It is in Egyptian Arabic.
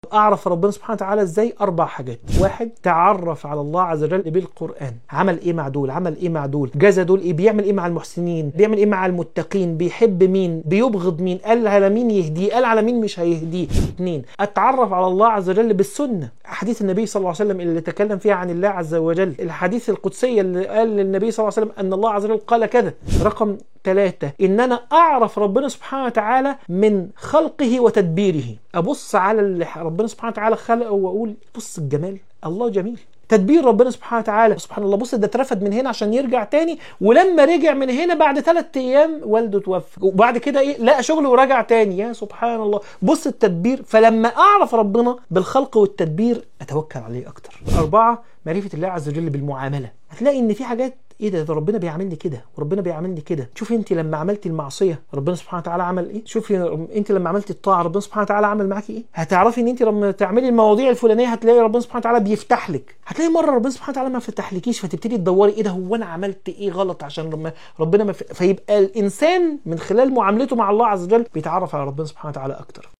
اعرف ربنا سبحانه وتعالى ازاي اربع حاجات واحد تعرف على الله عز وجل بالقران عمل ايه مع دول عمل ايه مع دول جزا دول ايه بيعمل ايه مع المحسنين بيعمل ايه مع المتقين بيحب مين بيبغض مين قال على مين يهديه قال على مين مش هيهديه اثنين اتعرف على الله عز وجل بالسنه احاديث النبي صلى الله عليه وسلم اللي تكلم فيها عن الله عز وجل الحديث القدسيه اللي قال للنبي صلى الله عليه وسلم ان الله عز وجل قال كذا رقم ثلاثة إن أنا أعرف ربنا سبحانه وتعالى من خلقه وتدبيره أبص على اللي ربنا سبحانه وتعالى خلقه وأقول بص الجمال الله جميل تدبير ربنا سبحانه وتعالى سبحان الله بص ده اترفد من هنا عشان يرجع تاني ولما رجع من هنا بعد ثلاث ايام والده توفى وبعد كده ايه لقى شغل ورجع تاني يا سبحان الله بص التدبير فلما اعرف ربنا بالخلق والتدبير اتوكل عليه اكتر اربعه معرفه الله عز وجل بالمعامله هتلاقي ان في حاجات ايه ده, ده ربنا بيعاملني كده وربنا بيعاملني كده شوفي انت لما عملتي المعصيه ربنا سبحانه وتعالى عمل ايه شوفي انت لما عملتي الطاعه ربنا سبحانه وتعالى عمل معاكي ايه هتعرفي ان انت لما تعملي المواضيع الفلانيه هتلاقي ربنا سبحانه وتعالى بيفتح لك هتلاقي مره ربنا سبحانه وتعالى ما فتحلكيش فتبتدي تدوري ايه ده هو انا عملت ايه غلط عشان لما ربنا ما ف... فيبقى الانسان من خلال معاملته مع الله عز وجل بيتعرف على ربنا سبحانه وتعالى اكتر